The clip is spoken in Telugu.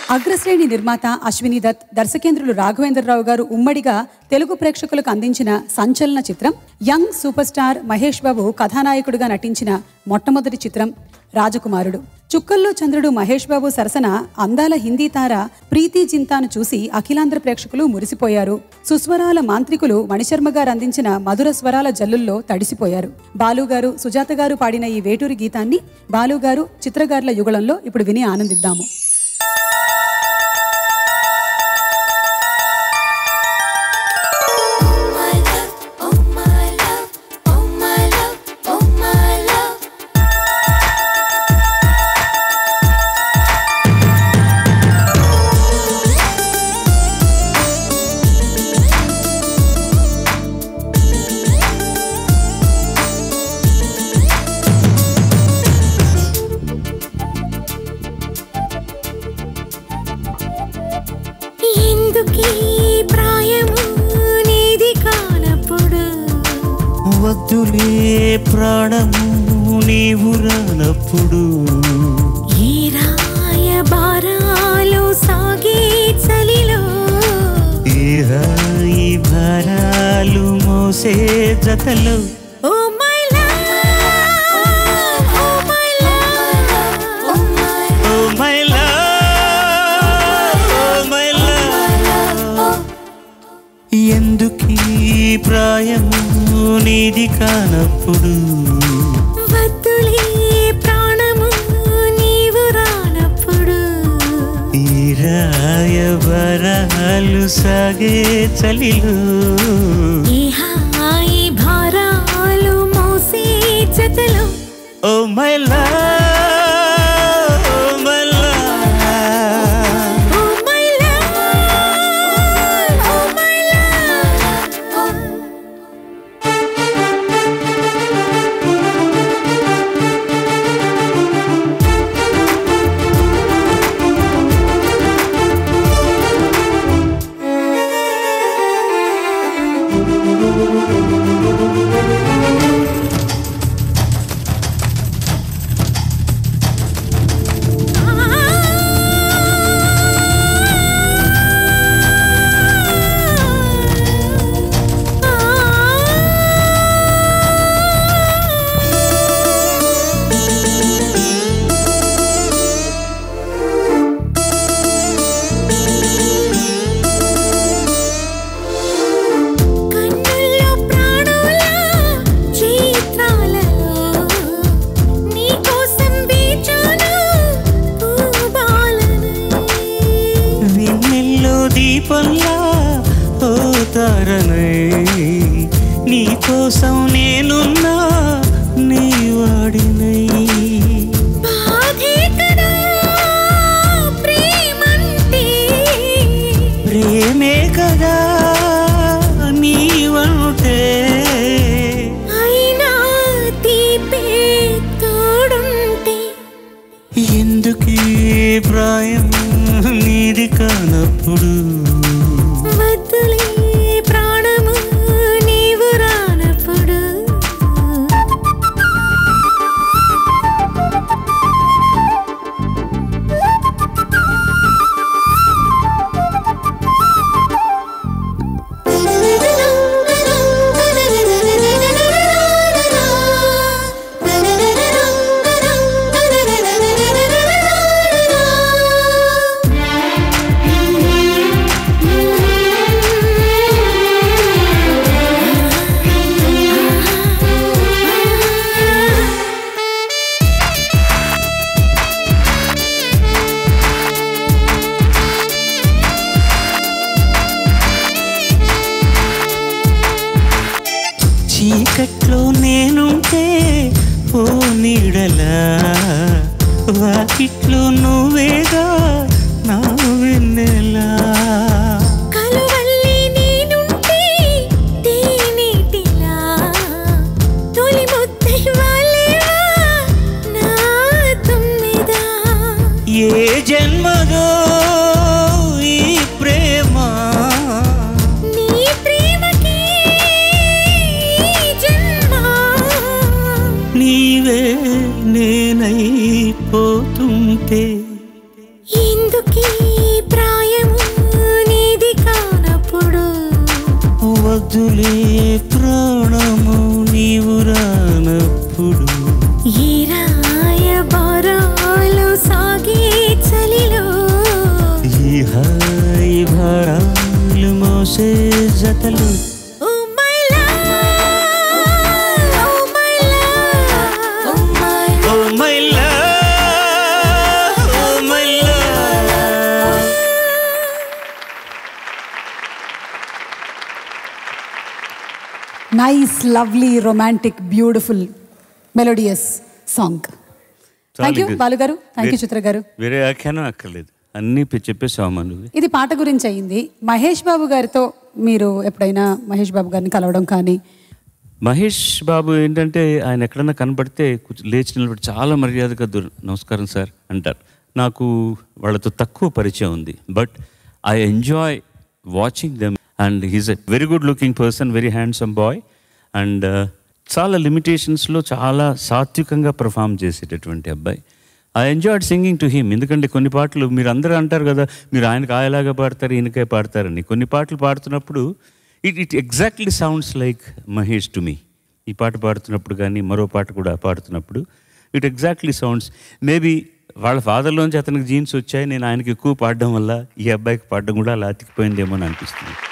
అగ్రశ్రేణి నిర్మాత అశ్విని దత్ దర్శకేంద్రులు రాఘవేంద్రరావు గారు ఉమ్మడిగా తెలుగు ప్రేక్షకులకు అందించిన సంచలన చిత్రం young super star Mahesh Babu కథానాయకుడిగా నటించిన మొట్టమొదటి చిత్రం రాజకుమారుడు చుక్కల్లో చంద్రుడు మహేష్ బాబు సరసన అందాల హిందీ తార ప్రీతి జింతాను చూసి అఖిలాంధ్ర ప్రేక్షకులు మురిసిపోయారు సుస్వరాల మాంత్రికులు మణిశర్మ గారు అందించిన మధుర స్వరాల జల్లుల్లో తడిసిపోయారు బాలు గారు సుజాత గారు పాడిన ఈ వేటూరి గీతాన్ని బాలు గారు చిత్రగారుల యుగళంలో ఇప్పుడు విని ఆనందిద్దాము ఎందుకీ ప్రాయము నీది కానప్పుడు వద్దులే ప్రాణము నీవు రానప్పుడు ఏ రాయ బారాలు సాగే చలిలో ఏ హాయి భారాలు మోసే జతలో oh my love oh my love oh my oh my love oh my love ఎందుకీ ప్రాయము నీది కానప్పుడు వద్దులే ప్రాణము నీవు రానప్పుడు ఈ రాయ వరాలు సాగే చలిలో ఈ హాయి భారాలు మోసే జతలో oh my love oh my love oh my love oh my love కన్నుల్లో ప్రాణుల చిత్రాలలో నీకోసం వేచాను పూబాలనై వెన్నెల్లో దీపంలా ఓ తారనై నీ కోసం నేనున్నా నీ వాడినై బాధే కదా ప్రేమంటే ప్రేమే కదా నీవంటే అయినా తీపే తోడుంటే ఎందుకీ ప్రాయం నీది కానప్పుడు వద్దులే ప్రాణము నీవు రానప్పుడు చీకట్లో నేనుంటే ఓ నీడలా వాకిట్లో నువ్వేగా నా వెన్నెలా కలువల్లి నేనుంటే తేనెటిలా తొలి ముద్దై వాలేవా నా తుమ్మిదా ఏ జన్మదో ఈ ప్రేమ నీ ప్రేమకి ఈ జన్మ నీవే నేనైపోతుంటే ఎందుకీ ప్రాయము నీది కానప్పుడు వద్దులే ప్రాణము నీవు రానప్పుడు ఈ రాయబారాలు సాగే చలిలో ఈ హాయి భారాలు మోసే జతలు oh my love oh my love oh my oh my love oh my love nice lovely romantic beautiful melodious song thank you Balu garu thank you చిత్ర గారు వేరే వ్యాఖ్యానం అక్కర్లేదు అన్నీ పె- చెప్పేసావమ్మా నువ్వు ఇది పాట గురించి అయింది మహేష్ బాబు గారితో మీరు ఎప్పుడైనా మహేష్ బాబు గారిని కలవడం కానీ మహేష్ బాబు ఏంటంటే ఆయన ఎక్కడన్నా కనపడితే కూర్చో- లేచి నిలబడి చాలా మర్యాదగా దుర్ నమస్కారం సార్ అంటారు నాకు వాళ్ళతో తక్కువ పరిచయం ఉంది but I enjoy watching them and he's a very good looking person very handsome boy and చాలా లిమిటేషన్స్లో చాలా సాత్వికంగా పర్ఫామ్ చేసేటటువంటి అబ్బాయి I enjoyed singing to him ఎందుకంటే కొన్ని పాటలు మీరు అందరూ అంటారు కదా మీరు ఆయనకు ఆయలాగా పాడతారు ఈయనకే పాడతారని కొన్ని పాటలు పాడుతున్నప్పుడు it it exactly sounds like Mahesh to me ఈ పాట పాడుతున్నప్పుడు కానీ మరో పాట కూడా పాడుతున్నప్పుడు ఇట్ ఎగ్జాక్ట్లీ సౌండ్స్ మేబీ వాళ్ళ ఫాదర్లోంచి అతనికి జీన్స్ వచ్చాయి నేను ఆయనకి ఎక్కువ పాడడం వల్ల ఈ అబ్బాయికి పాడడం కూడా అలా అతికిపోయిందేమో అని అనిపిస్తుంది